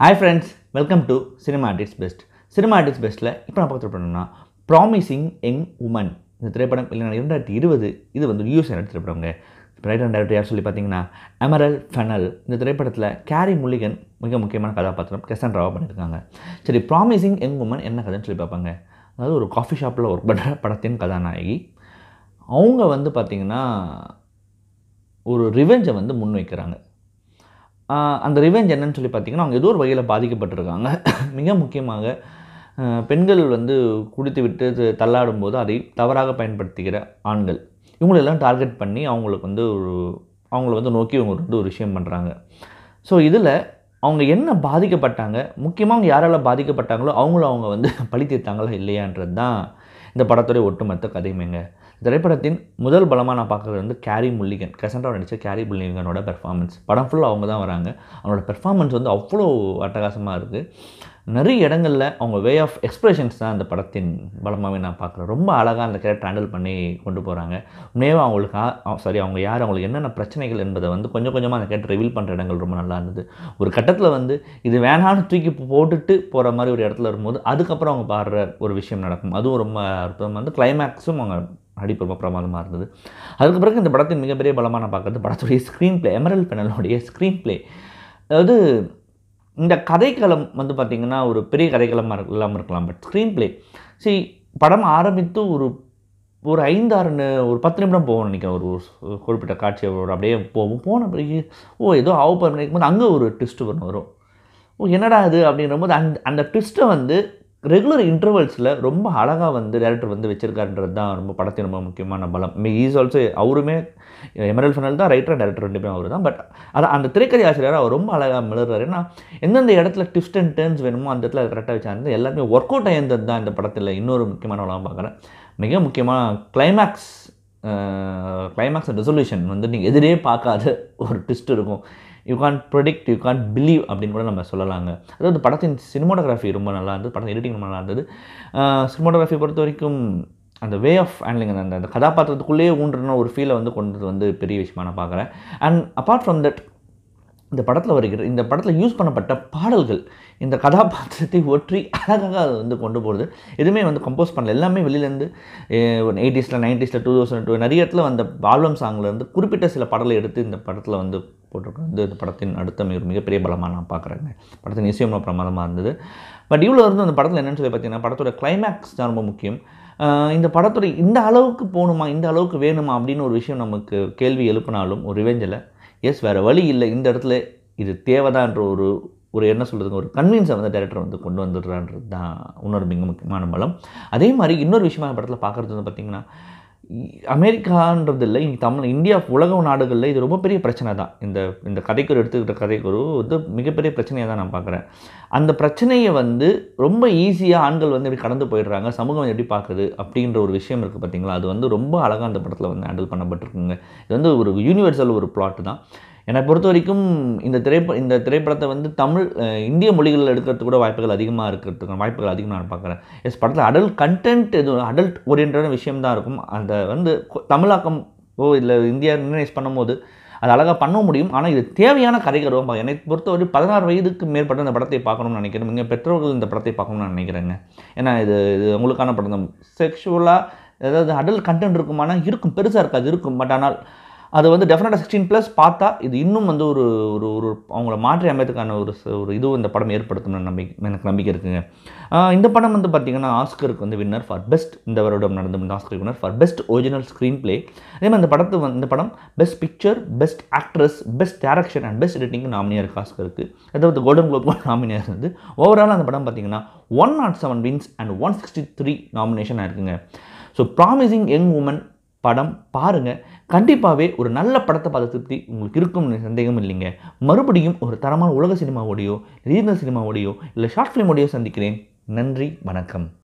hi friends welcome to cinema artist best cinema artist பெஸ்ட்டில் இப்போ நான் பார்த்து பண்ணணும்னா ப்ராமிசிங் யங் உமன் இந்த திரைப்படம் இல்லைனா இரண்டாயிரத்தி இருபது இது வந்து யூஎஸ் எடுத்து திரைப்படங்க ரைட்டர் டேரக்டர் யார் சொல்லி பார்த்தீங்கன்னா எமரல் ஃபெனல் இந்த திரைப்படத்தில் கேரி முல்லிகன் மிக முக்கியமான கதாபாத்திரம் கெசன்ட்ராவா பண்ணியிருக்காங்க சரி ப்ராமிசிங் யங் உமன் என்ன கதைன்னு சொல்லி பார்ப்பாங்க அதாவது ஒரு காஃபி ஷாப்பில் ஒர்க் பண்ணுற படத்தின் கதாநாயகி அவங்க வந்து பார்த்திங்கன்னா ஒரு ரிவெஞ்சை வந்து முன்வைக்கிறாங்க ஆஹ் அந்த ரிவெஞ்ச் என்னன்னு சொல்லி பார்த்தீங்கன்னா அவங்க ஏதோ ஒரு வகையில் பாதிக்கப்பட்டிருக்காங்க மிக முக்கியமாக ஆஹ் பெண்கள் வந்து குடித்து விட்டு து- தள்ளாடும் போது அதை தவறாக பயன்படுத்துகிற ஆண்கள் இவங்களெல்லாம் டார்கெட் பண்ணி அவங்களுக்கு வந்து ஒரு அவங்கள வந்து நோக்கி இவங்க வந்து ஒரு விஷயம் பண்ணுறாங்க ஸோ இதில் அவங்க என்ன பாதிக்கப்பட்டாங்க முக்கியமாக அவங்க யாரால் பாதிக்கப்பட்டாங்களோ அவங்கள அவங்க வந்து பழி தீர்த்தாங்களா இல்லையான்றது தான் இந்த படத்துடைய ஒட்டுமொத்த கதையுமேங்க திரைப்படத்தின் முதல் பலமாக நான் பார்க்குறது வந்து கேரி முல்லிகன் கசன்ட்ரா நடித்த கேரி முல்லிகனோட பெர்ஃபார்மன்ஸ் படம் ஃபுல்லாக அவங்க தான் வராங்க அவங்களோட பெர்ஃபார்மன்ஸ் வந்து அவ்வளோ அட்டகாசமாக இருக்குது நிறைய இடங்களில் அவங்க வே ஆஃப் எக்ஸ்பிரஷன்ஸ் தான் அந்த படத்தின் பலமாகவே நான் பார்க்குறேன் ரொம்ப அழகாக அந்த கேரக்டர் ஹேண்டில் பண்ணி கொண்டு போகிறாங்க உண்மையாக அவங்களுக்கு சாரி அவங்க யார் அவங்களுக்கு என்னென்ன பிரச்சனைகள் என்பதை வந்து கொஞ்சம் கொஞ்சமாக அந்த கேரக்டர் ரிவீல் பண்ணுற இடங்கள் ரொம்ப நல்லா இருந்தது ஒரு கட்டத்தில் வந்து இது வேணான்னு தூக்கி போட்டுட்டு போகிற மாதிரி ஒரு இடத்துல வரும்போது அதுக்கப்புறம் அவங்க பாடுற ஒரு விஷயம் நடக்கும் அதுவும் ரொம்ப அற்புதமாக வந்து கிளைமேக்ஸும் அவங்க நடிப்பு ரொம்ப பிரமாதமாக இருந்தது அதுக்கு பிறகு இந்த படத்தின் மிகப்பெரிய பலமாக நான் பார்க்குறது படத்துடைய ஸ்க்ரீன் ப்ளே எமரல் பெனலுடைய ஸ்க்ரீன் ப்ளே அதாவது இந்த கதைக்களம் வந்து பார்த்திங்கன்னா ஒரு பெரிய கதைக்களமாக இருக்க இல்லாமல் இருக்கலாம் பட் ஸ்க்ரீன் ப்ளே சரி படம் ஆரம்பித்து ஒரு ஒரு ஐந்தாறு நி- ஒரு பத்து நிமிடம் போகும் நினைக்கிறேன் ஒரு ஒரு குறிப்பிட்ட காட்சி ஒரு அப்படியே போகும் போன பிறகு ஓ ஏதோ ஆவப்பர் நினைக்கும் போது அங்கே ஒரு ட்விஸ்ட் ஒன்று வரும் ஓ என்னடா இது அப்படின்ற போது அந்த அந்த ட்விஸ்ட்டை வந்து ரெகுலர் இன்டர்வல்ஸில் ரொம்ப அழகாக வந்து டேரக்டர் வந்து வச்சிருக்காருன்றது தான் ரொம்ப படத்தின் ரொம்ப முக்கியமான பலம் ஈஸ் ஆல்சோ அவருமே எமரல் ஃபெனல் தான் ரைட்டர் டேரக்டர் ரெண்டுமே அவர் தான் பட் அதான் அந்த திரைக்கதை ஆசிரியர் அவர் ரொம்ப அழகாக மிளறாரு ஏன்னா எந்தெந்த இடத்துல ட்விஸ்ட் அண்ட் டேர்ன்ஸ் வேணுமோ அந்த இடத்துல கரெக்டாக வச்சாரு எல்லாருமே ஒர்க் அவுட் ஆயிருந்தது தான் இந்த படத்தில் இன்னொரு முக்கியமான வளம் பார்க்குறேன் மிக முக்கியமாக கிளைமேக்ஸ் கிளைமேக்ஸ் ரெசல்யூஷன் வந்து நீங்கள் எதிரே பார்க்காத ஒரு ட்விஸ்ட் இருக்கும் you can't predict you can't believe அப்படின்னு கூட நம்ம சொல்லலாங்க அதாவது படத்தின் சினிமோட்டோகிராஃபி ரொம்ப நல்லா இருந்தது படம் எடிட்டிங் ரொம்ப நல்லா இருந்தது சினிமோட்டோகிராஃபி பொறுத்த வரைக்கும் அந்த வே ஆஃப் ஹேண்ட்லிங் அந்த அந்த கதாபாத்திரத்துக்குள்ளேயே ஊன்றுன ஒரு ஃபீலை வந்து கொண்டது வந்து பெரிய விஷயமா நான் பார்க்குறேன் அண்ட் அப்பார்ட் ஃப்ரம் தட் இந்த படத்தில் வருகிற இந்த படத்தில் யூஸ் பண்ணப்பட்ட பாடல்கள் இந்த கதாபாத்திரத்தை ஒற்றி அழகாக அது வந்து கொண்டு போகிறது எதுவுமே வந்து கம்போஸ் பண்ணல எல்லாமே வெளியிலேருந்து எயிட்டிஸில் நைன்டிஸில் டூ தௌசண்ட் டூ நிறைய இடத்துல வந்த ஆல்பம் சாங்லேருந்து குறிப்பிட்ட சில பாடலை எடுத்து இந்த படத்தில் வந்து போட்டிருக்கோம் வந்து இந்த படத்தின் அடுத்த மிக மிகப்பெரிய பலமாக நான் பார்க்குறேங்க படத்தின் இசையும் ரொம்ப பிரமாதமாக இருந்தது பட் இவ்வளோ இருந்து அந்த படத்தில் என்னன்னு சொல்லி பார்த்தீங்கன்னா படத்தோட கிளைமேக்ஸ் தான் ரொம்ப முக்கியம் ஆஹ் இந்த படத்தோட இந்த அளவுக்கு போகணுமா இந்த அளவுக்கு வேணுமா அப்படின்னு ஒரு விஷயம் நமக்கு கேள்வி எழுப்பினாலும் ஒரு ரிவெஞ்சில் எஸ் வேறு வழி இல்லை இந்த இடத்துல இது தேவைதான்ற ஒரு ஒரு என்ன சொல்கிறதுங்க ஒரு கன்வின்ஸை வந்து டேரக்டர் வந்து கொண்டு வந்துடுறான்றது தான் இன்னொரு மிக முக்கியமான பலம் அதே மாதிரி இன்னொரு விஷயமா இந்த படத்தில் பார்க்குறது வந்து பார்த்திங்கன்னா அமெரிக்கான்றது இல்லை இங்க தமிழ் இந்தியா உலக நாடுகளில் இது ரொம்ப பெரிய பிரச்சனை தான் இந்த இந்த கதைக்குரு எடுத்துக்கிட்ட கதைக்குரு வந்து மிகப்பெரிய பிரச்சனையை தான் நான் பார்க்குறேன் அந்த பிரச்சனையை வந்து ரொம்ப ஈஸியாக ஆண்கள் வந்து எப்படி கடந்து போயிடுறாங்க சமூகம் எப்படி பார்க்குது அப்படின்ற ஒரு விஷயம் இருக்குது பார்த்தீங்களா அது வந்து ரொம்ப அழகாக அந்த படத்தில் வந்து ஹேண்டில் பண்ணப்பட்டிருக்குங்க இது வந்து ஒரு யூனிவர்சல் ஒரு பிளாட் தான் என்னை பொறுத்த வரைக்கும் இந்த திரைப்ப இந்த திரைப்படத்தை வந்து தமிழ் அஹ், இந்திய மொழிகளில் எடுக்கிறதுக்கு கூட வாய்ப்புகள் அதிகமாக இருக்கிறதுக்கு வாய்ப்புகள் அதிகமாக நான் பார்க்குறேன் எஸ் படத்தில் அடல்ட் கண்டென்ட் எதுவும் அடல்ட் ஓரியன்டான விஷயம் தான் இருக்கும் அந்த வந்து கொ- தமிழாக்கம் ஓ இல்லை இந்தியா ரிகனைஸ் பண்ணும்போது அது அழகாக பண்ண முடியும் ஆனால் இது தேவையான கதைகருவம் என்னை பொறுத்தவரை பதினாறு வயதுக்கு மேற்பட்ட இந்த படத்தை பார்க்கணும்னு நினைக்கிறேன் நீங்கள் பெற்றோர்கள் இந்த படத்தை பார்க்கணும்னு நான் நினைக்கிறேங்க ஏன்னா இது இது உங்களுக்கான படம் தான் செக்ஷுவலாக ஏதாவது அடல்ட் கண்டென்ட் இருக்குமானா இருக்கும் பெருசாக இருக்காது இருக்கும் பட் ஆனால் அது வந்து டெஃபினட்டாக சிக்ஸ்டீன் ப்ளஸ் பார்த்தா இது இன்னும் வந்து ஒரு ஒரு ஒரு அவங்கள மாற்றி அமைத்துக்கான ஒரு ச- ஒரு இதுவும் இந்த படம் ஏற்படுத்தணும்னு நம்பிக்கை எனக்கு நம்பிக்கை இருக்குங்க ஆஹ் இந்த படம் வந்து பார்த்திங்கன்னா ஆஸ்கருக்கு வந்து வின்னர் ஃபார் பெஸ்ட் இந்த வருடம் நடந்த இந்த Oscar winner for best original screen play அதே மாதிரி இந்த படத்து வந்து இந்த படம் best picture best actress best direction and best editing நாமினியாக இருக்குது ஆஸ்கருக்கு அதாவது கோல்டன் குளோப் நாமினியாக இருந்தது ஓவரால் அந்த படம் பார்த்திங்கன்னா one not seven wins and one sixty three nomination இருக்குங்க ஸோ ப்ராமிசிங் யங் உமன் படம் பாருங்கள் கண்டிப்பாகவே ஒரு நல்ல படத்தை பார்த்த திருப்தி உங்களுக்கு இருக்கும்னு சந்தேகம் இல்லைங்க மறுபடியும் ஒரு தரமான உலக சினிமாவோடையோ ரீஜனல் சினிமாவோடையோ இல்லை ஷார்ட் ஃபிலிமோடையோ சந்திக்கிறேன் நன்றி வணக்கம்